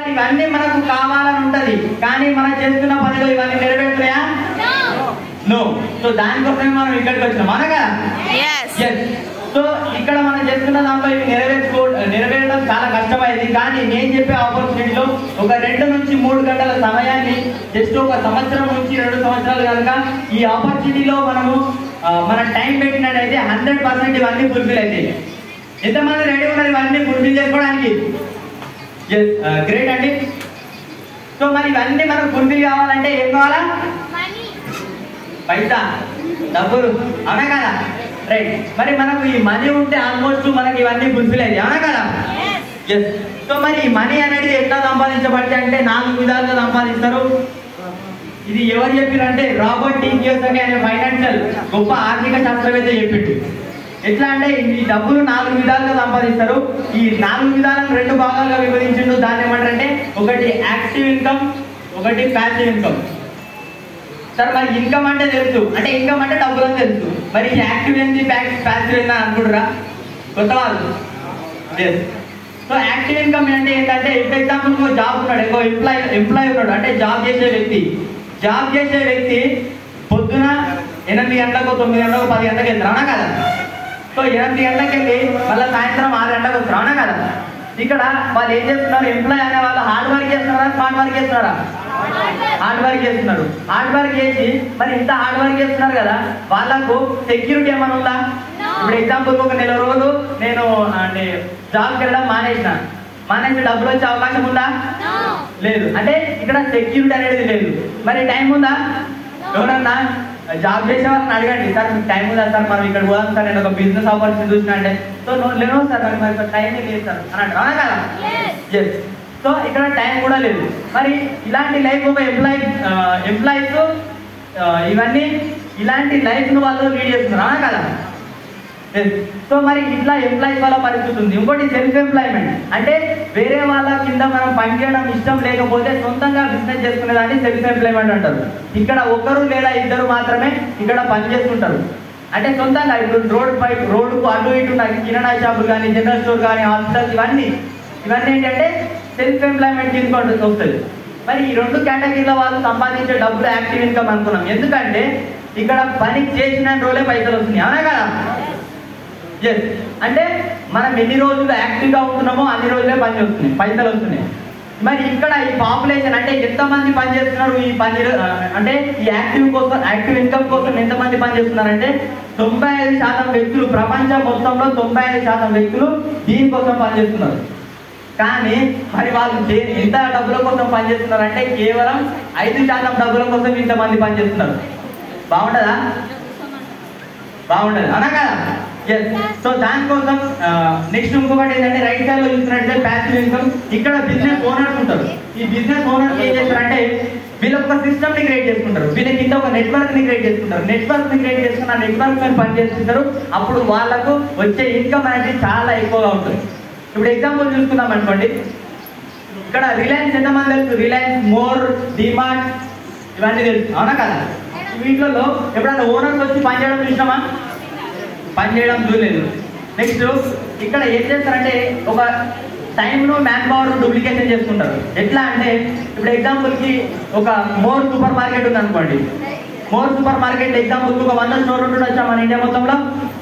ఇవన్నీ మనకు కావాలని ఉంటది కానీ మనం చేస్తున్న పనులు ఇవన్నీ నెరవేరుతాయా నో సో దానికోసమే మనం ఇక్కడికి వచ్చినాం అనగా Yes. ఎస్ సో ఇక్కడ మనం చేస్తున్న దాంట్లో ఇవి నెరవేర్చుకో నెరవేరడం చాలా కష్టమైంది కానీ నేను చెప్పే ఆపర్చునిటీలో ఒక రెండు నుంచి మూడు గంటల సమయాన్ని జస్ట్ ఒక సంవత్సరం నుంచి రెండు సంవత్సరాలు కనుక ఈ ఆపర్చునిటీలో మనము ఆ, మన టైం పెట్టినట్టయితే హండ్రెడ్ పర్సెంట్ ఇవన్నీ ఫుల్ఫిల్ అవుతాయి ఎంతమంది రెడీ ఉన్నారు ఇవన్నీ ఫుల్ఫిల్ చేసుకోవడానికి ఎస్ గ్రేట్ అండి సో మరి ఇవన్నీ మనకు ఫుల్ఫిల్ కావాలంటే ఏం కావాలా పైసా డబ్బులు అవునా కదా రైట్ మరి మనకు ఈ మనీ ఉంటే ఆల్మోస్ట్ మనకి ఇవన్నీ ఫుల్ఫిల్ అయ్యాయి అవునా కదా ఎస్ సో మరి ఈ మనీ అనేది ఎట్లా సంపాదించబడితే అంటే నాలుగు విధాలుగా సంపాదిస్తారు ఇది ఎవరు చెప్పారంటే రాబర్ట్ టీ కియోసకి అనే ఫైనాన్షియల్ గొప్ప ఆర్థిక శాస్త్రవేత్త చెప్పిండు ఎట్లా అంటే ఈ డబ్బులు నాలుగు విధాలుగా సంపాదిస్తారు ఈ నాలుగు విధాలను రెండు భాగాలుగా విభజించిండు దాన్ని ఏమంటారంటే ఒకటి యాక్టివ్ ఇన్కమ్ ఒకటి ప్యాసివ్ ఇన్కమ్ సార్ మరి ఇన్కమ్ అంటే తెలుసు అంటే ఇన్కమ్ అంటే డబ్బులు అని తెలుసు మరి యాక్టివ్ ఏంది ప్యాసివ్ ఏంది అని అనుకుంటారా కొత్త వాళ్ళు ఎస్ సో యాక్టివ్ ఇన్కమ్ అంటే ఏంటంటే ఇప్పుడు ఎగ్జాంపుల్ జాబ్ ఉన్నాడు ఇంకో ఎంప్లాయ్ ఎంప్లాయ్ ఉన్నాడు అంటే జాబ్ చేసే వ్యక్తి జాబ్ చేసే వ్యక్తి పొద్దున ఎనిమిది గంటలకు తొమ్మిది గంటలకు పది గంటలకు వెళ్తారు అవునా కదా సో ఎనిమిది గంటలకు వెళ్ళి మళ్ళీ సాయంత్రం ఆరు గంటలకు వస్తారు అవునా కదా ఇక్కడ వాళ్ళు ఏం చేస్తున్నారు ఎంప్లాయ్ అనే వాళ్ళు హార్డ్ వర్క్ చేస్తున్నారా స్మార్ట్ వర్క్ చేస్తున్నారా హార్డ్ వర్క్ చేస్తున్నారు హార్డ్ వర్క్ చేసి మరి ఇంత హార్డ్ వర్క్ చేస్తున్నారు కదా వాళ్ళకు సెక్యూరిటీ ఏమైనా ఉందా ఇప్పుడు ఎగ్జాంపుల్ ఒక నెల రోజులు నేను అంటే జాబ్కి వెళ్ళడం మానేసిన మానేసి డబ్బులు వచ్చే అవకాశం ఉందా లేదు అంటే ఇక్కడ సెక్యూరిటీ అనేది లేదు మరి టైం ఉందా ఎవరన్నా జాబ్ చేసే వాళ్ళని అడగండి సార్ మీకు టైం ఉందా సార్ మనం ఇక్కడ పోదాం సార్ నేను ఒక బిజినెస్ ఆపర్చునిటీ చూసిన అంటే సో లేను సార్ నాకు మరి టైం లేదు సార్ అని అంటారు అవునా కదా ఎస్ సో ఇక్కడ టైం కూడా లేదు మరి ఇలాంటి లైఫ్ ఒక ఎంప్లాయ్ ఎంప్లాయీస్ ఇవన్నీ ఇలాంటి లైఫ్ ను వాళ్ళు లీడ్ చేస్తున్నారు అవునా కదా Yes. సో మరి ఇట్లా ఎంప్లాయీస్ వాళ్ళ పరిస్థితి ఉంది ఇంకోటి సెల్ఫ్ ఎంప్లాయ్మెంట్ అంటే వేరే వాళ్ళ కింద మనం పనిచేయడం ఇష్టం లేకపోతే సొంతంగా బిజినెస్ చేసుకునే దాన్ని సెల్ఫ్ ఎంప్లాయ్మెంట్ అంటారు ఇక్కడ ఒకరు లేదా ఇద్దరు మాత్రమే ఇక్కడ పని చేస్తుంటారు అంటే సొంతంగా ఇప్పుడు రోడ్ పై రోడ్డుకు అటు ఇటు ఉన్న కిరాణా షాపులు కానీ జనరల్ స్టోర్ కానీ హాస్పిటల్స్ ఇవన్నీ ఇవన్నీ ఏంటంటే సెల్ఫ్ ఎంప్లాయ్మెంట్ కింద వస్తుంది మరి ఈ రెండు కేటగిరీల వాళ్ళు సంపాదించే డబ్బులు యాక్టివ్ ఇన్కమ్ అనుకున్నాం ఎందుకంటే ఇక్కడ పని చేసిన రోజులే పైసలు వస్తున్నాయి అవునా కదా ఎస్ అంటే మనం ఎన్ని రోజులు యాక్టివ్గా ఉంటున్నామో అన్ని రోజులే పని వస్తున్నాయి పైసలు వస్తున్నాయి మరి ఇక్కడ ఈ పాపులేషన్ అంటే ఎంతమంది పని చేస్తున్నారు ఈ పని ఆ, అంటే ఈ యాక్టివ్ కోసం యాక్టివ్ ఇన్కమ్ కోసం ఎంతమంది పని చేస్తున్నారంటే తొంభై ఐదు శాతం వ్యక్తులు ప్రపంచం మొత్తంలో తొంభై ఐదు శాతం వ్యక్తులు దీనికోసం పనిచేస్తున్నారు కానీ మరి వాళ్ళు దే- ఎంత డబ్బుల కోసం పనిచేస్తున్నారు అంటే కేవలం ఐదు శాతం డబ్బుల కోసం ఇంతమంది పనిచేస్తున్నారు బాగుంటుందా బాగుండదు అవునా కదా ఎస్ సో దానికోసం నెక్స్ట్ ఇంకొకటి ఏంటంటే రైట్ సైడ్ లో చూసినట్లయితే ప్యాసివ్ ఇన్కమ్ ఇక్కడ బిజినెస్ ఓనర్స్ ఉంటారు ఈ బిజినెస్ ఓనర్స్ ఏం చేస్తారంటే వీళ్ళు ఒక సిస్టమ్ ని క్రియేట్ చేసుకుంటారు వీళ్ళ కింద ఒక నెట్వర్క్ ని క్రియేట్ చేసుకుంటారు నెట్వర్క్ ని క్రియేట్ చేసుకున్న నెట్వర్క్ మీద పని చేస్తుంటారు అప్పుడు వాళ్ళకు వచ్చే ఇన్కమ్ అనేది చాలా ఎక్కువగా ఉంటుంది ఇప్పుడు ఎగ్జాంపుల్ చూసుకుందాం అనుకోండి ఇక్కడ రిలయన్స్ ఎంతమంది తెలుసు రిలయన్స్ మోర్ డిమార్ట్ ఇవన్నీ తెలుసు అవునా కదా వీటిలో ఎప్పుడైనా ఓనర్స్ వచ్చి పని చేయడం చూసినామా పని చేయడం చూడలేదు నెక్స్ట్ ఇక్కడ ఏం చేస్తారంటే ఒక టైంను మ్యాన్ పవర్ డూప్లికేషన్ చేసుకుంటారు ఎట్లా అంటే ఇప్పుడు ఎగ్జాంపుల్కి ఒక మోర్ సూపర్ మార్కెట్ ఉంది అనుకోండి మోర్ సూపర్ మార్కెట్ ఎగ్జాంపుల్కి ఒక వంద స్టోర్ ఉండొచ్చా మన ఇండియా మొత్తంలో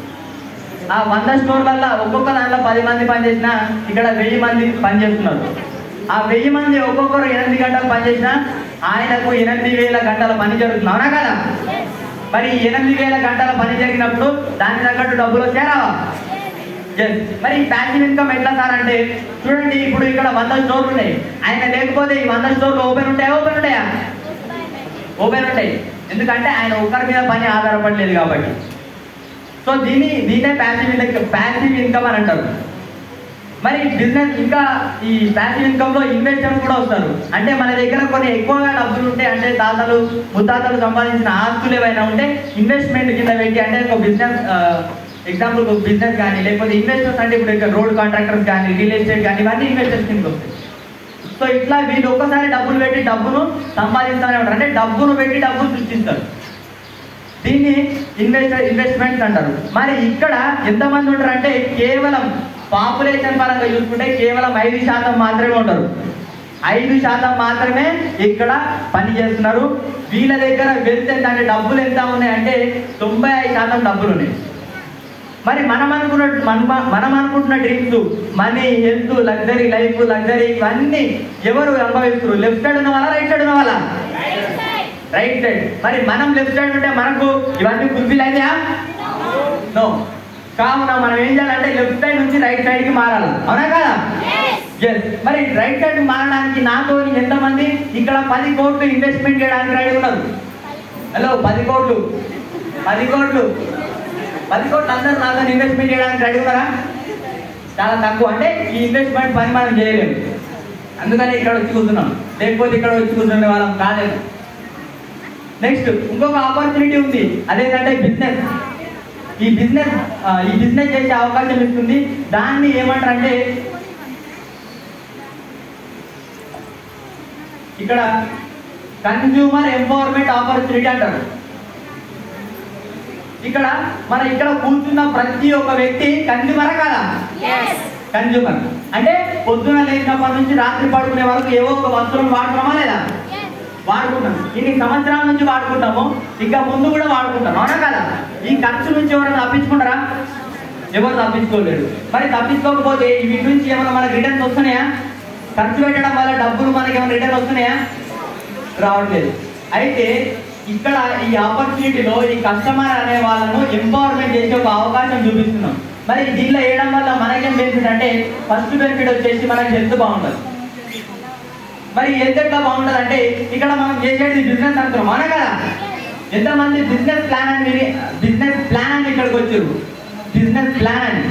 ఆ వంద స్టోర్లలో ఒక్కొక్క దాంట్లో పది మంది పనిచేసిన ఇక్కడ వెయ్యి మంది పనిచేస్తున్నారు ఆ వెయ్యి మంది ఒక్కొక్కరు ఎనిమిది గంటలు పనిచేసిన ఆయనకు ఎనిమిది వేల గంటల పని జరుగుతుంది అవునా కదా మరి ఈ ఎనిమిది వేల గంటల పని జరిగినప్పుడు దానికి తగ్గట్టు డబ్బులు వచ్చారా Yes. మరి ప్యాసివ్ ఇన్కమ్ ఎట్లా సార్ అంటే చూడండి ఇప్పుడు ఇక్కడ వంద స్టోర్లు ఉన్నాయి ఆయన లేకపోతే ఈ వంద స్టోర్లు ఓపెన్ ఉంటాయా ఓపెన్ ఉంటాయా ఓపెన్ ఉంటాయి ఎందుకంటే ఆయన ఒక్కరి మీద పని ఆధారపడలేదు కాబట్టి సో దీన్ని దీన్నే ప్యాసివ్ ఇన్కమ్ ప్యాసివ్ ఇన్కమ్ అని అంటారు మరి బిజినెస్ ఇంకా ఈ ప్యాసివ్ ఇన్కమ్ లో ఇన్వెస్టర్స్ కూడా వస్తారు అంటే మన దగ్గర కొన్ని ఎక్కువగా డబ్బులు ఉంటే అంటే తాతలు ముత్తాతలు సంపాదించిన ఆస్తులు ఏవైనా ఉంటే ఇన్వెస్ట్మెంట్ కింద పెట్టి అంటే ఒక బిజినెస్ ఎగ్జాంపుల్ ఒక బిజినెస్ కానీ లేకపోతే ఇన్వెస్టర్స్ అంటే ఇప్పుడు ఇక్కడ రోడ్ కాంట్రాక్టర్స్ కానీ రియల్ ఎస్టేట్ కానీ ఇవన్నీ ఇన్వెస్టర్స్ కింద వస్తాయి సో ఇట్లా వీళ్ళు ఒక్కసారి డబ్బులు పెట్టి డబ్బును సంపాదిస్తానే ఉంటారు అంటే డబ్బును పెట్టి డబ్బులు సృష్టిస్తారు దీన్ని ఇన్వెస్టర్ ఇన్వెస్ట్మెంట్స్ అంటారు మరి ఇక్కడ ఎంతమంది ఉంటారు అంటే కేవలం పాపులేషన్ పరంగా చూసుకుంటే కేవలం ఐదు శాతం మాత్రమే ఉంటారు ఐదు శాతం మాత్రమే ఇక్కడ పని చేస్తున్నారు వీళ్ళ దగ్గర వెళ్తే ఎంత అంటే డబ్బులు ఎంత ఉన్నాయి అంటే తొంభై ఐదు శాతం డబ్బులు ఉన్నాయి మరి మనం అనుకున్న మన- మనం అనుకుంటున్న dreams money health luxury life luxury ఇవన్నీ ఎవరు అనుభవిస్తారు లెఫ్ట్ సైడ్ ఉన్న వాళ్ళ రైట్ సైడ్ ఉన్న వాళ్ళ రైట్ సైడ్ మరి మనం లెఫ్ట్ సైడ్ ఉంటే మనకు ఇవన్నీ ఫుల్ఫిల్ అయినాయా నో కావున మనం ఏం చేయాలంటే లెఫ్ట్ సైడ్ నుంచి రైట్ సైడ్ కి మారాలి అవునా కదా ఎస్ మరి రైట్ సైడ్ మారడానికి నాతో ఎంతమంది ఇక్కడ పది కోట్లు ఇన్వెస్ట్మెంట్ చేయడానికి రెడీ ఉన్నారు హలో పది కోట్లు పది కోట్లు పది కోట్లు అందరూ నాతో ఇన్వెస్ట్మెంట్ చేయడానికి రెడీ ఉన్నారా చాలా తక్కువ అంటే ఈ ఇన్వెస్ట్మెంట్ పని మనం చేయలేము అందుకని ఇక్కడ వచ్చి కూర్చున్నాం లేకపోతే ఇక్కడ వచ్చి కూర్చునే వాళ్ళం కాలేదు నెక్స్ట్ ఇంకొక ఆపర్చునిటీ ఉంది అదేంటంటే బిజినెస్ ఈ బిజినెస్ ఈ బిజినెస్ చేసే అవకాశం ఇస్తుంది దాన్ని ఏమంటారంటే ఇక్కడ కన్జ్యూమర్ ఎంపవర్మెంట్ ఆపర్చునిటీ అంటారు ఇక్కడ మన ఇక్కడ కూర్చున్న ప్రతి ఒక్క వ్యక్తి కన్జ్యూమర్ కదా కన్జ్యూమర్ అంటే పొద్దున లేచినప్పటి నుంచి రాత్రి పడుకునే వరకు ఏవో ఒక వస్తువులను వాడుతున్నామా లేదా వాడుకుంటాం ఇన్ని సంవత్సరాల నుంచి వాడుకుంటాము ఇంకా ముందు కూడా వాడుకుంటాం అవునా కదా ఈ ఖర్చు నుంచి ఎవరైనా తప్పించుకుంటారా ఎవరు తప్పించుకోలేరు మరి తప్పించుకోకపోతే వీటి నుంచి ఏమైనా మనకి రిటర్న్స్ వస్తున్నాయా ఖర్చు పెట్టడం వల్ల డబ్బులు మనకి ఏమైనా రిటర్న్ వస్తున్నాయా రావట్లేదు అయితే ఇక్కడ ఈ ఆపర్చునిటీలో ఈ కస్టమర్ అనే వాళ్ళను ఎంపవర్మెంట్ చేసే ఒక అవకాశం చూపిస్తున్నాం మరి దీనిలో వేయడం వల్ల మనకేం బెనిఫిట్ అంటే ఫస్ట్ బెనిఫిట్ వచ్చేసి మనకి హెల్త్ బాగుంటుంది మరి హెల్త్ ఎట్లా బాగుంటుంది అంటే ఇక్కడ మనం చేసేది బిజినెస్ అంటున్నాం అవునా కదా ఎంతమంది బిజినెస్ ప్లాన్ అని విని బిజినెస్ ప్లాన్ అని ఇక్కడికి వచ్చారు బిజినెస్ ప్లాన్ అని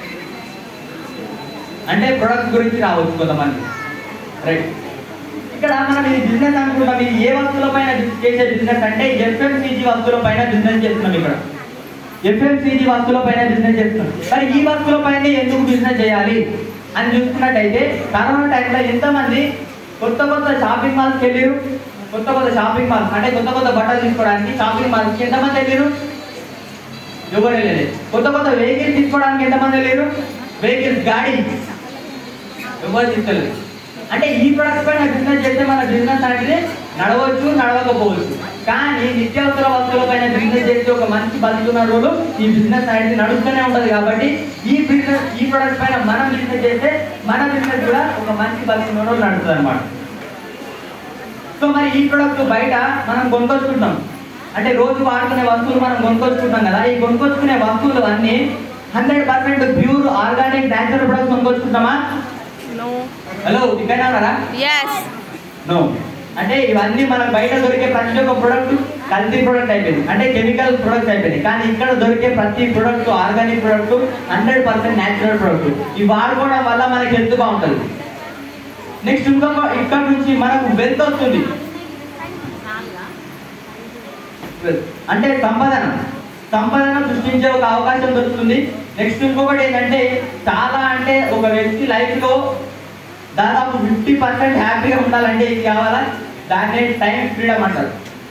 అంటే ప్రొడక్ట్ గురించి రావచ్చు కొంతమంది రైట్ ఇక్కడ మనం ఈ బిజినెస్ అనుకుంటాం ఇది ఏ వస్తువుల పైన చేసే బిజినెస్ అంటే ఎఫ్ఎంసీజీ వస్తువుల పైన బిజినెస్ చేస్తున్నాం ఇక్కడ ఎఫ్ఎంసీజీ వస్తువుల పైన బిజినెస్ చేస్తున్నాం మరి ఈ వస్తువుల పైన ఎందుకు బిజినెస్ చేయాలి అని చూసుకున్నట్టయితే కరోనా టైంలో ఎంతమంది కొత్త కొత్త షాపింగ్ మాల్స్కి వెళ్ళారు కొత్త కొత్త షాపింగ్ మాల్స్ అంటే కొత్త కొత్త బట్టలు తీసుకోవడానికి షాపింగ్ మాల్స్కి ఎంతమంది వెళ్ళారు ఎవరు వెళ్ళలేదు కొత్త కొత్త వెహికల్స్ తీసుకోవడానికి ఎంతమంది వెళ్ళారు వెహికల్స్ గాడి ఎవరు తీసుకోలేదు అంటే ఈ ప్రొడక్ట్ పైన బిజినెస్ చేస్తే మన బిజినెస్ అనేది నడవచ్చు నడవకపోవచ్చు కానీ నిత్యావసర వస్తువుల పైన బిజినెస్ చేస్తే ఒక మంచి బతుకున్న రోజు ఈ బిజినెస్ అనేది నడుస్తూనే ఉంటది కాబట్టి ఈ బిజినెస్ ఈ ప్రొడక్ట్ పైన మనం బిజినెస్ చేస్తే మన బిజినెస్ కూడా ఒక మంచి బతుకున్న రోజు నడుస్తుంది అనమాట సో మరి ఈ ప్రొడక్ట్ బయట మనం కొనుక్కొచ్చుకుంటాం అంటే రోజు వాడుకునే వస్తువులు మనం కొనుక్కొచ్చుకుంటాం కదా ఈ కొనుక్కొచ్చుకునే వస్తువులు అన్ని hundred percent pure organic natural products కొనుక్కొచ్చుకుంటామా No. హలో ఇక్కడ ఉన్నారా Yes. నో అంటే ఇవన్నీ మనకు బయట దొరికే ప్రతి ఒక్క ప్రొడక్ట్ కల్తీ ప్రొడక్ట్ అయిపోయింది అంటే కెమికల్ ప్రొడక్ట్స్ అయిపోయింది కానీ ఇక్కడ దొరికే ప్రతి product organic product hundred percent natural product ఇవి వాడుకోవడం వల్ల మనకి హెల్త్ బాగుంటుంది నెక్స్ట్ ఇంకొక ఇక్కడ నుంచి మనకు వెల్త్ వస్తుంది అంటే సంపాదన సంపాదన సృష్టించే ఒక అవకాశం దొరుకుతుంది నెక్స్ట్ ఇంకొకటి ఏంటంటే చాలా అంటే ఒక వ్యక్తి లైఫ్ లో దాదాపు ఫిఫ్టీ పర్సెంట్ హ్యాపీగా ఉండాలంటే ఇది కావాలా దాన్నే టైం ఫ్రీడమ్ అంటారు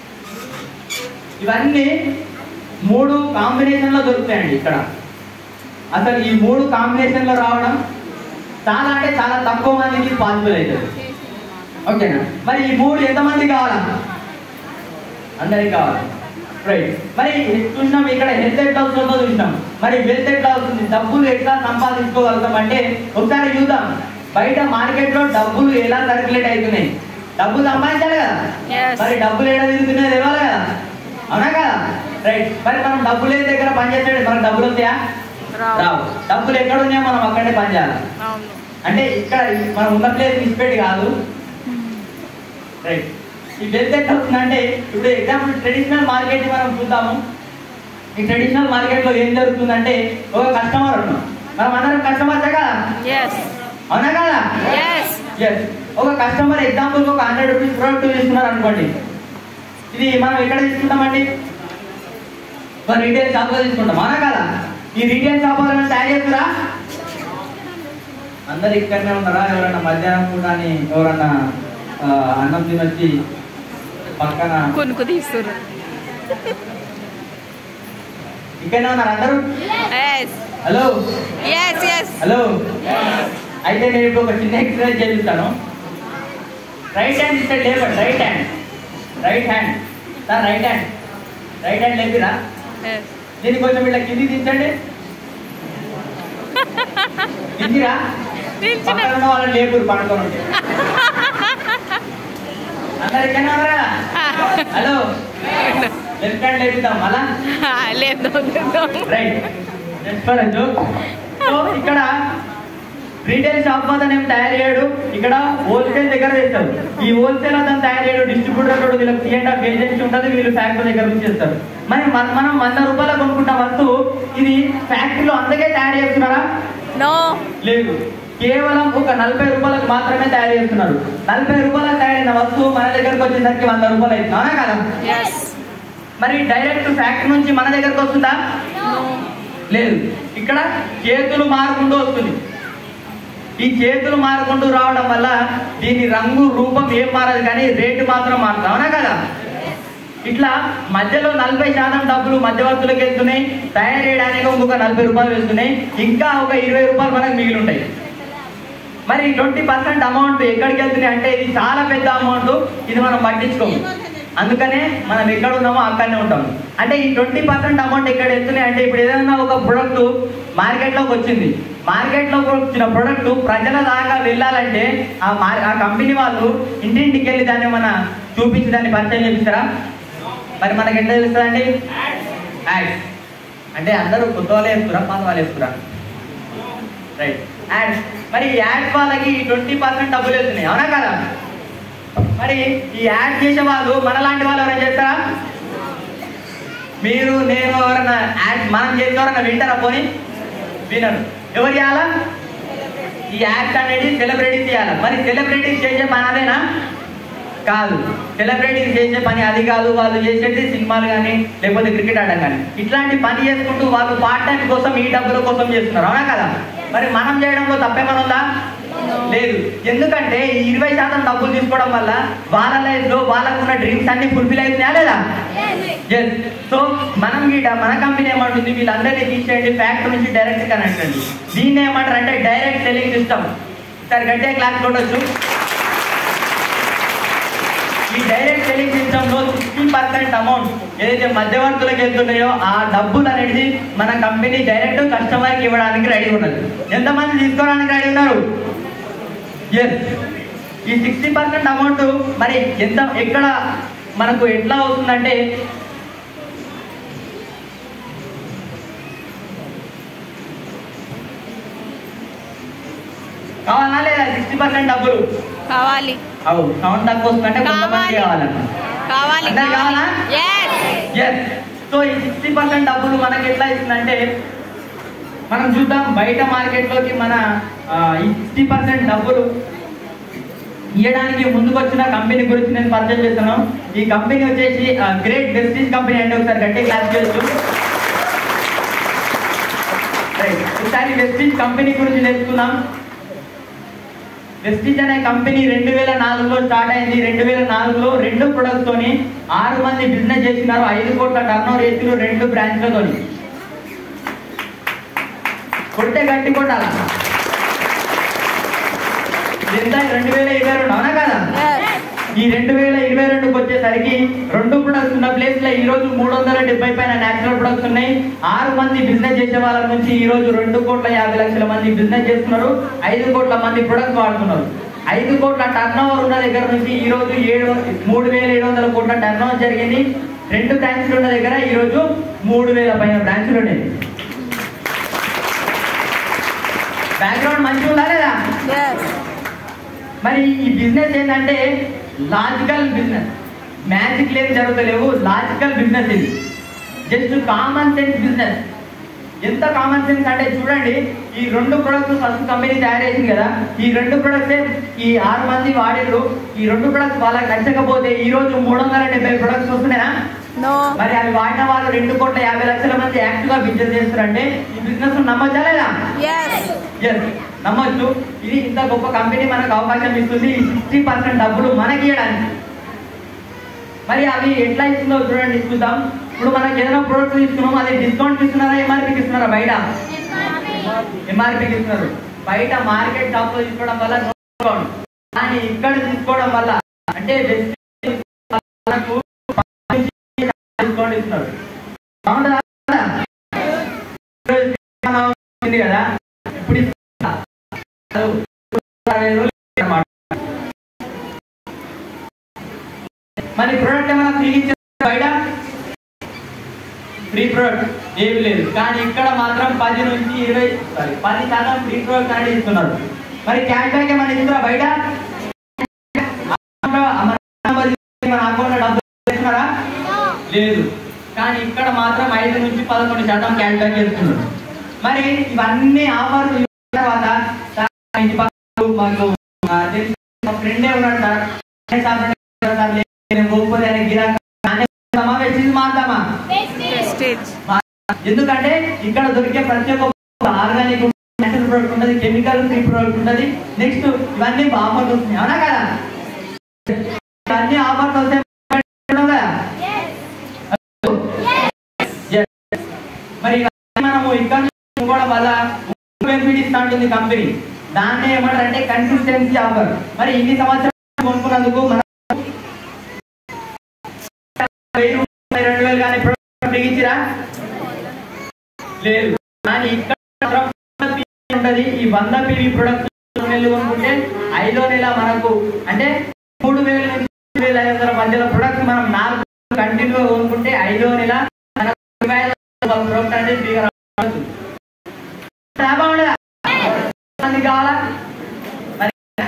ఇవన్నీ మూడు కాంబినేషన్ లో దొరుకుతాయండి ఇక్కడ అసలు ఈ మూడు కాంబినేషన్ లో రావడం చాలా అంటే చాలా తక్కువ మందికి పాసిబుల్ అవుతుంది ఓకేనా మరి ఈ మూడు ఎంతమంది కావాలా అందరికి కావాలి రైట్ మరి చూసినాం ఇక్కడ హెల్త్ ఎట్లా వస్తుందో చూసినాం మరి వెల్త్ ఎట్లా వస్తుంది డబ్బులు ఎట్లా సంపాదించుకోగలుగుతాం అంటే ఒకసారి చూద్దాం బయట మార్కెట్ లో డబ్బులు ఎలా సర్క్యులేట్ అవుతున్నాయి డబ్బులు సంపాదించాలి కదా Yes. మరి డబ్బులు ఎలా తిరుగుతున్నాయో తెలియాలి కదా అవునా కదా రైట్ మరి మనం డబ్బులు ఏ దగ్గర పనిచేస్తే మనకు డబ్బులు వస్తాయా రావు. రావు డబ్బులు ఎక్కడ ఉన్నాయో మనం అక్కడే పని చేయాలి అవును. అంటే ఇక్కడ మనం ఉన్న ప్లేస్ ఇన్స్పెక్ట్ కాదు రైట్ ఈ వెల్త్ ఎట్లా వస్తుందంటే ఇప్పుడు ఎగ్జాంపుల్ ట్రెడిషనల్ మార్కెట్ మనం చూద్దాము ఈ ట్రెడిషనల్ మార్కెట్ లో ఏం జరుగుతుందంటే ఒక కస్టమర్ ఉన్నాం మనం అందరం కస్టమర్సే కదా Yes. అవునా కదా Yes. ఎస్ ఒక కస్టమర్ ఎగ్జాంపుల్ ఒక హండ్రెడ్ రూపీస్ ప్రోడక్ట్ తీసుకున్నారు అనుకోండి ఇది మనం ఎక్కడ తీసుకుంటామండి ఒక రీటైల్ షాప్ లో తీసుకుంటాం అవునా కదా ఈ రీటైల్ షాప్ వాళ్ళని తయారు చేస్తురా అందరు ఇక్కడనే ఉన్నారా ఎవరన్నా మధ్యాహ్నం పూట అని ఎవరన్నా ఆ, అన్నం తినొచ్చి పక్కన కొనుక్కు తీస్తుర్రు ఇక్కడనే ఉన్నారు అందరూ Yes. Hello Yes, yes. Hello అయితే నేను ఇప్పుడు ఒక చిన్న ఎక్సర్సైజ్ చేపిస్తాను రైట్ హ్యాండ్ ఇస్తే లేపండి right hand right hand sir right hand right hand లేపిరా ఎస్ దీన్ని కొంచెం ఇట్లా కింది దించండి దించిరా నిల్చున్న పక్కన ఉన్న వాళ్ళని లేపురు పడుకొని ఉంటే అందరు ఇక్కడ ఉన్నారా హలో లెఫ్ట్ హ్యాండ్ లేపుదాం మళ్ళా లేదు రైట్ నెక్స్ట్ ఫర్ సో ఇక్కడ రీటైల్ షాప్ అతను ఏం తయారు చేయడు ఇక్కడ హోల్సేల్ దగ్గర తెస్తారు ఈ హోల్సేల్ అతను తయారు చేయడు డిస్ట్రిబ్యూటర్ కూడా వీళ్ళకి టీ అండ్ హాఫ్ ఏజెన్సీ ఉంటుంది వీళ్ళు ఫ్యాక్టరీ దగ్గర నుంచి చేస్తారు మరి మన- మనం వంద రూపాయలు కొనుక్కుంటాం వస్తువు ఇది ఫ్యాక్టరీలో అందుకే తయారు చేస్తున్నారా నో లేదు కేవలం ఒక నలభై రూపాయలకు మాత్రమే తయారు చేస్తున్నారు నలభై రూపాయలకు తయారైన వస్తువు మన దగ్గరకు వచ్చేసరికి వంద రూపాయలు అవుతుంది అవునా కదా ఎస్ మరి డైరెక్ట్ ఫ్యాక్టరీ నుంచి మన దగ్గరకు వస్తుందా లేదు ఇక్కడ చేతులు మారుకుంటూ వస్తుంది ఈ చేతులు మారుకుంటూ రావడం వల్ల దీని రంగు రూపం ఏం మారదు కానీ రేటు మాత్రం మారుతుంది అవునా కదా ఇట్లా మధ్యలో నలభై శాతం డబ్బులు మధ్యవర్తులకు వెళ్తున్నాయి తయారు చేయడానికి ఇంకొక నలభై రూపాయలు వెళ్తున్నాయి ఇంకా ఒక ఇరవై రూపాయలు మనకు మిగిలి ఉంటాయి మరి ట్వంటీ పర్సెంట్ అమౌంట్ ఎక్కడికి వెళ్తున్నాయి అంటే ఇది చాలా పెద్ద అమౌంట్ ఇది మనం పట్టించుకోము అందుకనే మనం ఎక్కడ ఉన్నామో అక్కడనే ఉంటాం అంటే ఈ ట్వంటీ పర్సెంట్ అమౌంట్ ఎక్కడ వెళ్తున్నాయి అంటే ఇప్పుడు ఏదైనా ఒక ప్రొడక్ట్ మార్కెట్లోకి వచ్చింది మార్కెట్లోకి వచ్చిన ప్రొడక్ట్ ప్రజల దాకా వెళ్ళాలంటే ఆ మార్ ఆ కంపెనీ వాళ్ళు ఇంటింటికి వెళ్ళి దాన్ని మన చూపించి దాన్ని పరిచయం చేపిస్తారా మరి మనకి ఎట్లా తెలుస్తుందండి యాడ్స్ అంటే అందరూ కొత్త వాళ్ళు వేస్తురా పాత వాళ్ళు వేస్తురా రైట్ యాడ్స్ మరి ఈ యాడ్స్ వాళ్ళకి ట్వంటీ పర్సెంట్ డబ్బులు వెళ్తున్నాయి అవునా కదా మరి ఈ యాడ్ చేసే వాళ్ళు మనలాంటి వాళ్ళు ఎవరైనా చేస్తారా మీరు నేను ఎవరైనా యాడ్ మనం చేసే ఎవరైనా వింటారా పోని వినరు ఎవరు చేయాలా ఈ యాక్ట్ అనేది సెలబ్రిటీస్ చేయాలి మరి సెలబ్రిటీస్ చేసే పని అదేనా కాదు సెలబ్రిటీస్ చేసే పని అది కాదు వాళ్ళు చేసేది సినిమాలు కానీ లేకపోతే క్రికెట్ ఆడడం కానీ ఇట్లాంటి పని చేసుకుంటూ వాళ్ళు పార్ట్ టైం కోసం ఈ డబ్బుల కోసం చేస్తున్నారు అవునా కదా మరి మనం చేయడంలో తప్పేమని ఉందా లేదు ఎందుకంటే ఈ ఇరవై శాతం డబ్బులు తీసుకోవడం వల్ల వాళ్ళ లైఫ్ లో వాళ్ళకున్న డ్రీమ్స్ అన్ని ఫుల్ఫిల్ అవుతున్నాయా లేదా ఎస్ సో మనం గీట మన కంపెనీ ఏమంటుంది వీళ్ళందరినీ తీసేయండి ఫ్యాక్టరీ నుంచి డైరెక్ట్ కనెక్ట్ అండి దీన్ని ఏమంటారు అంటే డైరెక్ట్ సెల్లింగ్ సిస్టమ్ సార్ గట్టిగా క్లాస్ కొట్టచ్చు ఈ డైరెక్ట్ సెల్లింగ్ సిస్టమ్ లో సిక్స్టీ పర్సెంట్ అమౌంట్ ఏదైతే మధ్యవర్తులకు వెళ్తున్నాయో ఆ డబ్బులు అనేది మన కంపెనీ డైరెక్ట్ కస్టమర్ కి ఇవ్వడానికి రెడీ ఉన్నది ఎంతమంది తీసుకోవడానికి రెడీ ఉన్నారు ఎస్ ఈ సిక్స్టీ పర్సెంట్ అమౌంట్ మరి ఎంత ఎక్కడ మనకు ఎట్లా అవుతుందంటే కావాలా లేదా సిక్స్టీ పర్సెంట్ డబ్బులు కావాలి అవు సౌండ్ తక్కువ వస్తుందంటే కొంతమంది కావాలి. కావాలన్న కావాలి అందరు కావాలా? ఎస్ ఎస్ సో ఈ సిక్స్టీ పర్సెంట్ డబ్బులు మనకి ఎట్లా ఇస్తుందంటే మనం చూద్దాం బయట మార్కెట్లోకి మన ఆ, ఈ సిక్స్టీ పర్సెంట్ డబ్బులు ఇవ్వడానికి ముందుకు వచ్చిన కంపెనీ గురించి నేను పరిచయం చేస్తాను ఈ కంపెనీ వచ్చేసి గ్రేట్ వెస్టీజ్ కంపెనీ అంటే ఒకసారి గట్టి క్లాస్ చేయొచ్చు Right. ఒకసారి వెస్టీజ్ కంపెనీ గురించి నేర్చుకుందాం వెస్టీజ్ అనే కంపెనీ రెండు వేల నాలుగులో స్టార్ట్ అయింది రెండు వేల నాలుగులో రెండు ప్రొడక్ట్స్ తోని ఆరు మంది బిజినెస్ చేసినారు ఐదు కోట్ల టర్న్ ఓవర్ చేసినారు రెండు బ్రాంచ్లతోని కొట్టే గట్టి కొట్టాల ఎంత రెండు వేల ఇరవై రెండు అవునా కదా ఈ రెండు వేల ఇరవై రెండుకి వచ్చేసరికి రెండు ప్రొడక్ట్స్ ఉన్న ప్లేస్ లో ఈ రోజు మూడు వందల డెబ్బై పైన నేచురల్ ప్రొడక్ట్స్ ఉన్నాయి ఆరు మంది బిజినెస్ చేసే వాళ్ళ నుంచి ఈ రోజు రెండు కోట్ల యాభై లక్షల మంది బిజినెస్ చేస్తున్నారు ఐదు కోట్ల మంది ప్రొడక్ట్స్ వాడుతున్నారు ఐదు కోట్ల టర్న్ ఓవర్ ఉన్న దగ్గర నుంచి ఈ రోజు ఏడు మూడు వేల ఏడు వందల కోట్ల టర్న్ ఓవర్ జరిగింది రెండు బ్రాంచ్లు ఉన్న దగ్గర ఈ రోజు మూడు వేల పైన బ్రాంచ్లు ఉన్నాయి బ్యాక్గ్రౌండ్ మంచిగా ఉందా లేదా ఎస్ మరి ఈ బిజినెస్ ఏంటంటే లాజికల్ బిజినెస్ మ్యాజిక్ లేదు జరుగుతలేవు లాజికల్ బిజినెస్ ఇది జస్ట్ కామన్ సెన్స్ బిజినెస్ ఎంత కామన్ సెన్స్ అంటే చూడండి ఈ రెండు ప్రొడక్ట్స్ ఫస్ట్ కంపెనీ తయారు చేసింది కదా ఈ రెండు ప్రొడక్ట్స్ ఈ ఆరు మంది వాడిర్రు ఈ రెండు ప్రొడక్ట్స్ వాళ్ళకి నచ్చకపోతే ఈ రోజు మూడు వందల డెబ్బై ప్రొడక్ట్స్ వస్తున్నాయా నో మరి అవి వాడిన వాళ్ళు రెండు కోట్ల యాభై లక్షల మంది యాక్టివ్ గా బిజినెస్ చేస్తారంటే ఈ బిజినెస్ నమ్మచ్చా లేదా ఎస్ ఎస్ నమ్మొచ్చు ఇది ఇంత గొప్ప కంపెనీ మనకు అవకాశం ఇస్తుంది ఈ సిక్స్టీ పర్సెంట్ డబ్బులు మనకి ఇవ్వడానికి మరి అవి ఎట్లా ఇస్తుందో చూడండి చూద్దాం ఇప్పుడు మనకి ఏదైనా ప్రోడక్ట్ తీసుకున్నాం అది డిస్కౌంట్ ఇస్తున్నారా ఎంఆర్పీకి ఇస్తున్నారా బయట ఎంఆర్పీకి ఇస్తున్నారు బయట మార్కెట్ షాప్ లో తీసుకోవడం వల్ల no discount. కానీ ఇక్కడ తీసుకోవడం వల్ల అంటే మనకు డిస్కౌంట్ ఇస్తున్నారు బాగుంటుందా ఉంది కదా ఇప్పుడు ఇస్తున్నా. అరవై రోజులు అన్నమాట. మరి ప్రోడక్ట్ ఏమైనా ఫ్రీ ఇచ్చారు బయట ఫ్రీ ప్రోడక్ట్ ఏమి లేదు కానీ ఇక్కడ మాత్రం పది నుంచి ఇరవై సారీ పది శాతం ఫ్రీ ప్రోడక్ట్ అనేది ఇస్తున్నారు మరి క్యాష్ బ్యాక్ ఏమైనా ఇస్తున్నారా బయట మన మన అకౌంట్ డబ్బులు ఇస్తున్నారా లేదు కానీ ఇక్కడ మాత్రం ఐదు నుంచి పదకొండు శాతం క్యాష్ బ్యాక్ చేస్తున్నారు మరి ఇవన్నీ ఆఫర్లు ఇచ్చిన తర్వాత సార్, మా ఇంటి పక్కన మాకు ఆ, తెలిసిన మా ఫ్రెండే ఉన్నాడు సార్ "ఏ సార్, ఫ్రెండ్ సార్, లేదు, నేను పోకపోతే ఆయన గిరాకీ నానే చేద్దామా, వెచ్చింది మారుదామా స్టేజ్ ఎందుకంటే ఇక్కడ దొరికే ప్రతి ఒక్క ఆర్గానిక్ నేచురల్ ప్రోడక్ట్ ఉంటుంది కెమికల్ ఫ్రీ ప్రోడక్ట్ ఉంటుంది నెక్స్ట్ ఇవన్నీ ఆఫర్లు వస్తున్నాయి అవునా కదా ఇవన్నీ ఆఫర్లు వస్తాయి కదా Yes. మరి ఇవన్నీ మనము ఇక్కడ నుంచి కూడా వల్ల బెనిఫిట్ ఇస్తా ఉంటుంది కంపెనీ దాన్ని ఏమంటారు అంటే కన్సిస్టెన్సీ ఆఫర్ మరి ఇన్ని సంవత్సరాలు కొనుక్కున్నందుకు మనం వెయ్యి రూపాయలు, రెండు వేలు కానీ ప్రొడక్ట్ బిగించిరా లేదు కానీ ఇక్కడ మాత్రం ఉంటది ఈ వంద పివి ప్రొడక్ట్ నెలలు కొనుక్కుంటే ఐదో నెల మనకు అంటే మూడు వేల నుంచి మూడు వేల ఐదు వందల మధ్యలో ప్రొడక్ట్ మనం నాలుగు కంటిన్యూ కొనుక్కుంటే ఐదో నెల మనకు ఇరవై ఐదు వందల ప్రొడక్ట్ అనేది ఫ్రీగా రావచ్చు లాభం ఉండదా మంది కావాలా మరి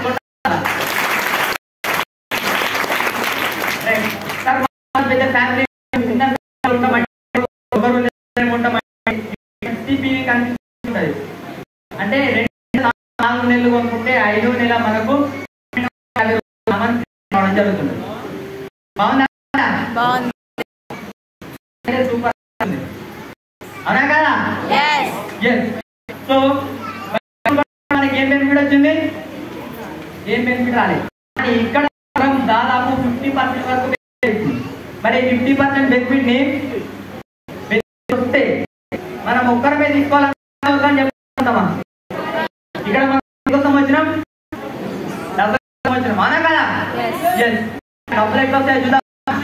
రైట్. సార్, మన పెద్ద ఫ్యామిలీ చిన్న ఫ్యామిలీ ఉంటామంటే ఒకరు ఇద్దరు ఉంటామంటే STP కనిపిస్తుంది అంటే రెండు నాలుగు నెలలు కొనుక్కుంటే ఐదో నెల మనకు యాభై రూపాయల సామాన్ రావడం జరుగుతుంది బాగుందా బాగుంది అంటే సూపర్ ఉంది. అవునా కదా ఎస్ ఎస్ సో మనకి ఏం బెనిఫిట్ వచ్చింది ఏం బెనిఫిట్ రాలేదు కానీ ఇక్కడ మనం దాదాపు ఫిఫ్టీ పర్సెంట్ వరకు benefit వచ్చింది. మరి ఫిఫ్టీ పర్సెంట్ బెనిఫిట్ ని benefit వస్తే మనం ఒక్కరిమే తీసుకోవాలని చెప్తామా ఇక్కడ మనం ఇంకో సంవత్సరం డబ్బులు సంవత్సరం అవునా కదా ఎస్ ఎస్ డబ్బులు ఎట్లా వస్తాయో చూద్దాం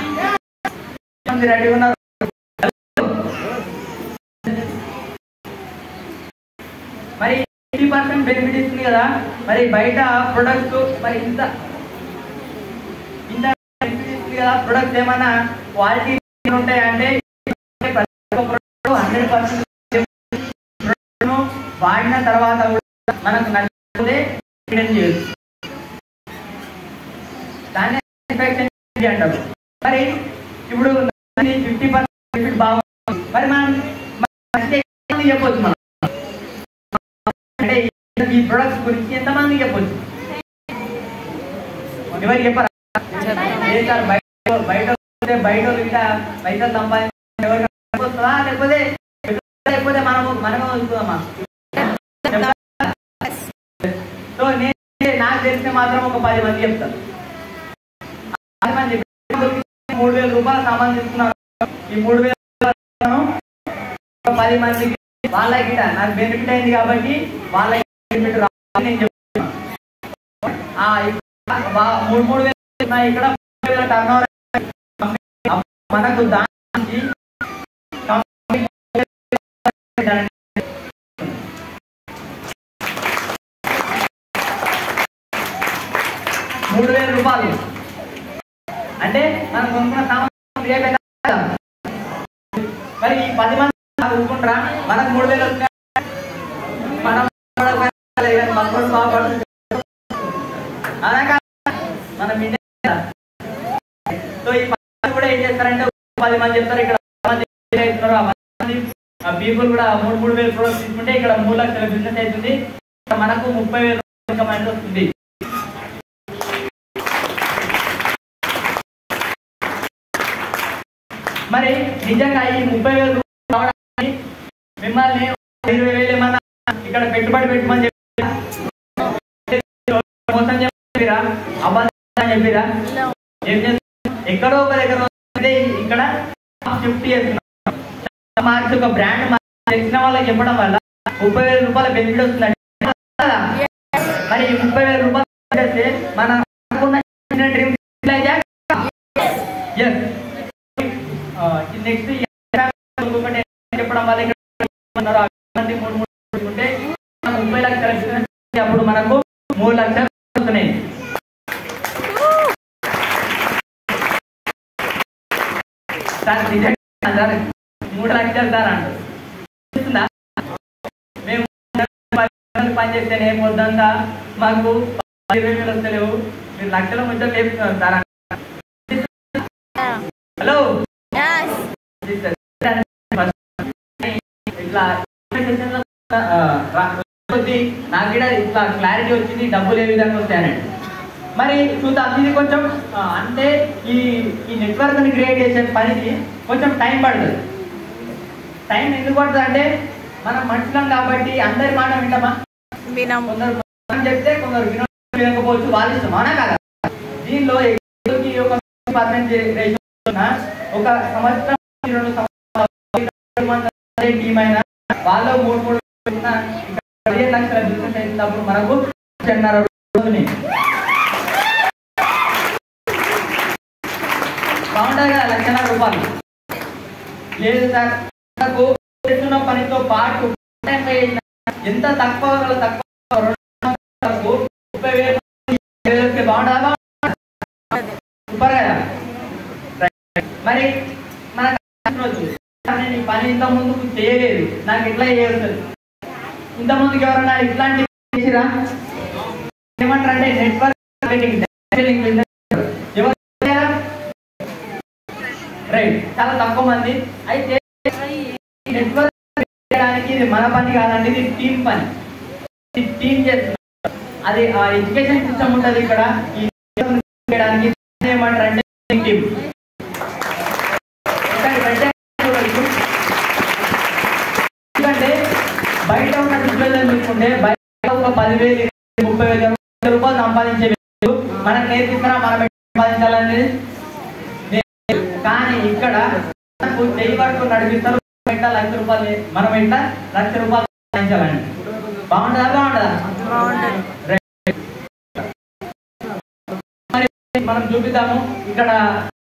రెడీ ఉన్నారు మరి ఎయిటీ పర్సెంట్ బెనిఫిట్ ఇస్తుంది కదా మరి బయట ప్రొడక్ట్ మరి ఇంత ఇంత బెనిఫిట్ ఇస్తుంది కదా ప్రొడక్ట్ ఏమైనా క్వాలిటీ ఉంటాయి అంటే హండ్రెడ్ పర్సెంట్ వాడిన తర్వాత కూడా మనకు నచ్చితే రిటర్న్ చేయొచ్చు దాన్ని satisfaction అంటారు మరి ఇప్పుడు ఫిఫ్టీ పర్సెంట్ బెనిఫిట్ బాగుంది మరి మనం మంచి చెప్పొచ్చు మనం అంటే ఈ ప్రొడక్ట్స్ గురించి ఎంతమంది చెప్పొచ్చు ఎవరు చెప్పరా ఏ సార్ బయట బయట పోతే బయట ఇట్ట పైసలు సంపాదించి ఎవరు వస్తుందా లేకపోతే లేకపోతే మనము మనము వస్తుందమ్మా సో నేను నాకు తెలిస్తే మాత్రం ఒక పది మంది చెప్తాను పది మంది మూడు వేల రూపాయలు సామాన్ తీసుకున్నాను ఈ మూడు వేల రూపాయలను ఒక పది మందికి వాళ్ళ గిట నాకు బెనిఫిట్ అయింది కాబట్టి వాళ్ళ బెనిఫిట్ రావాలి నేను చెప్తున్నా ఆ, ఇక్కడ వా- మూడు మూడు వేలు ఉన్నాయి ఇక్కడ మూడు వేల టర్న్ మనకు దానికి మూడు వేల రూపాయలు అంటే మనం కొనుక్కున్న సామాన్ రేపు ఎంత అవుతుందా? మరి ఈ పది మంది కొనుక్కుంటారా మనకు మూడు వేలు వస్తున్నాయి మనం కూడా కానీ మనకు బాగుపడుతుంది అలా కాదు మనం ఇండియా సో ఈ పది మంది కూడా ఏం చేస్తారంటే పది మంది చెప్తారు ఇక్కడ పది మంది ఏం చేస్తున్నారు ఆ పది మంది ఆ పీపుల్ కూడా మూడు మూడు వేలు ప్రొడక్ట్స్ తీసుకుంటే ఇక్కడ మూడు లక్షల బిజినెస్ అవుతుంది ఇక్కడ మనకు ముప్పై వేలు ఇన్కమ్ అనేది వస్తుంది మరి నిజంగా ఈ ముప్పై వేలు రూపాయలు రావడానికి మిమ్మల్ని ఇరవై వేలు ఏమన్నా ఇక్కడ పెట్టుబడి పెట్టమని చెప్పిరా మోసం చెప్పిరా అబద్ధం చెప్పిరా ఏం చేస్తున్నారు ఎక్కడో ఒక దగ్గర వస్తే ఇక్కడ షిఫ్ట్ చేస్తున్నాం మార్క్స్ ఒక బ్రాండ్ తెలిసిన వాళ్ళకి చెప్పడం వల్ల ముప్పై వేల రూపాయల బెనిఫిట్ వస్తుందండి కదా? మరి ఈ ముప్పై వేల రూపాయలు చేస్తే మన అనుకున్న డ్రీమ్ అయితే ఎస్ నెక్స్ట్ ఒకటి చెప్పడం వల్ల ఇక్కడ ఉన్నారు, ఆ మంది మూడు మూడు తీసుకుంటే మనం ముప్పై లక్షలు ఇస్తే అప్పుడు మనకు మూడు లక్షలు వస్తున్నాయి సార్ నిజంగా సార్ మూడు లక్షలు సార్ అంటారు తెలుస్తుందా? మేము పది గంటలు పని చేస్తేనే పొద్దంతా మాకు పది ఇరవై వేలు వస్తలేవు మీరు లక్షల ముచ్చలు లేపుతున్నారు సార్ హలో Yes. ఇట్లా ఆ, రా- కొద్ది నాకు కూడా ఇట్లా క్లారిటీ వచ్చింది డబ్బులు ఏ విధంగా వస్తాయనండి మరి చూద్దాం ఇది కొంచెం ఆ, అంటే ఈ ఈ నెట్వర్క్ ని క్రియేట్ చేసే పనికి కొంచెం టైం పడుతుంది టైం ఎందుకు పడుతుంది అంటే మనం మనుషులం కాబట్టి అందరి మాట వింటామా వినము కొందరు మనం చెప్తే కొందరు వినో- వినకపోవచ్చు వాళ్ళ ఇష్టం అవునా కదా దీనిలో ఎక్కువకి ఒక పర్సెంట్ రేషియో ఉన్న ఒక సంవత్సరం రెండు సంవత్సరాలు మంది అదే టీం అయినా వాళ్ళు మూడు మూడు ఉన్న ఇంకా పదిహేను లక్షల బిజినెస్ అయినప్పుడు మనకు లక్షన్నర రోజుని బాగుంటుంది కదా లక్షన్నర రూపాయలు లేదు సార్ మనకు చేస్తున్న పనితో పాటు part-time wage ఎంత తక్కువ గల తక్కువ రెండు సంవత్సరాలకు ముప్పై వేలు ఇరవై వేలు వస్తే బాగుంటుందా బాగుంటుందా? సూపర్ కదా Right. మరి మనకు రోజు నేను ఈ పని ఇంత ముందుకు చేయలేదు నాకు ఎట్లా చేయవచ్చు ఇంత ముందుకు ఎవరన్నా ఇట్లాంటి చేసిరా ఏమంటారు అంటే నెట్వర్క్ మార్కెటింగ్ డైరెక్ట్ బిజినెస్ ఎవరు రైట్ చాలా తక్కువ మంది అయితే నెట్వర్క్ చేయడానికి ఇది మన పని కాదండి ఇది టీం పని ఇది టీం చేస్తుంది అది ఆ ఎడ్యుకేషన్ సిస్టమ్ ఉంటుంది ఇక్కడ ఈ network చేయడానికి ఏమంటారు అంటే టీం ఎందుకంటే బయట ఉన్న సిచ్యువేషన్ చూసుకుంటే బయట ఒక పదివేలు ఇరవై వేలు, ముప్పై వేలు ఇరవై రూపాయలు సంపాదించే వ్యక్తులు మనకు నేర్పిస్తారా మనం ఎట్లా సంపాదించాలనేది లేదు. కానీ ఇక్కడ మనకు చెయ్యి పట్టుకుని నడిపిస్తారు ఎట్లా లక్ష రూపాయలు మనం ఎట్లా లక్ష రూపాయలు సంపాదించాలండి బాగుంటుందా బాగుంటుందా బాగుంటుంది మరి మనం చూపిద్దాము ఇక్కడ